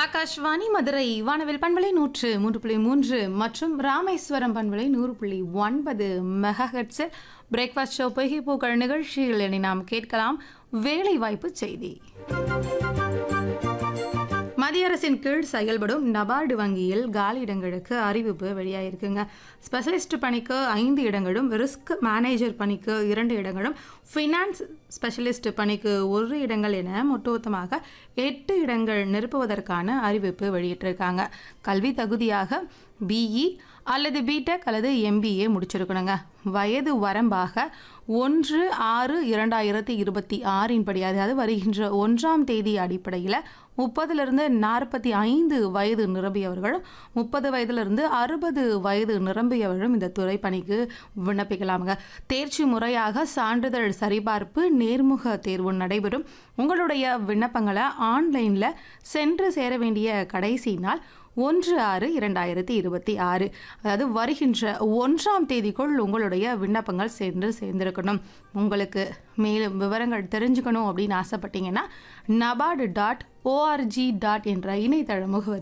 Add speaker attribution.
Speaker 1: ஆகாஷ்வாணி மதுரை வானவில் பண்பலை நூற்று மூன்று புள்ளி மூன்று மற்றும் ராமேஸ்வரம் பண்பலை நூறு புள்ளி ஒன்பது மெகாஹெட்ஸில் பிரேக்ஃபாஸ்ட் ஷோ பொய்கை பூக்கள் நிகழ்ச்சியில் இனி நாம் கேட்கலாம் வேலைவாய்ப்பு செய்தி மத்திய அரசின் கீழ் செயல்படும் நபார்டு வங்கியில் காலி இடங்களுக்கு அறிவிப்பு வெளியாயிருக்குங்க ஸ்பெஷலிஸ்ட் பணிக்கு ஐந்து இடங்களும் ரிஸ்க் மேனேஜர் பணிக்கு இரண்டு இடங்களும் ஃபினான்ஸ் ஸ்பெஷலிஸ்ட் பணிக்கு ஒரு இடங்கள் என ஒட்டுமொத்தமாக எட்டு இடங்கள் நிரப்புவதற்கான அறிவிப்பு வெளியிட்டிருக்காங்க கல்வி தகுதியாக பிஇ அல்லது பிடெக் அல்லது எம்பிஏ முடிச்சிருக்கணுங்க வயது வரம்பாக ஒன்று ஆறு இரண்டாயிரத்தி இருபத்தி ஆறின் படி அதாவது வருகின்ற ஒன்றாம் தேதி அடிப்படையில் முப்பதிலிருந்து நாற்பத்தி ஐந்து வயது நிரம்பியவர்களும் முப்பது வயதிலிருந்து அறுபது வயது நிரம்பியவர்களும் இந்த துறை பணிக்கு விண்ணப்பிக்கலாமுங்க தேர்ச்சி முறையாக சான்றிதழ் சரிபார்ப்பு நேர்முக தேர்வு நடைபெறும் உங்களுடைய விண்ணப்பங்களை ஆன்லைனில் சென்று சேர வேண்டிய கடைசி நாள் ஒன்று ஆறு இரண்டாயிரத்தி இருபத்தி ஆறு அதாவது வருகின்ற ஒன்றாம் தேதிக்குள் உங்களுடைய விண்ணப்பங்கள் சென்று சேர்ந்திருக்கணும் உங்களுக்கு மேலும் விவரங்கள் தெரிஞ்சுக்கணும் அப்படின்னு ஆசைப்பட்டீங்கன்னா நபார்டு டாட் ஓஆர்ஜி டாட் என்ற இணையதள முகவரி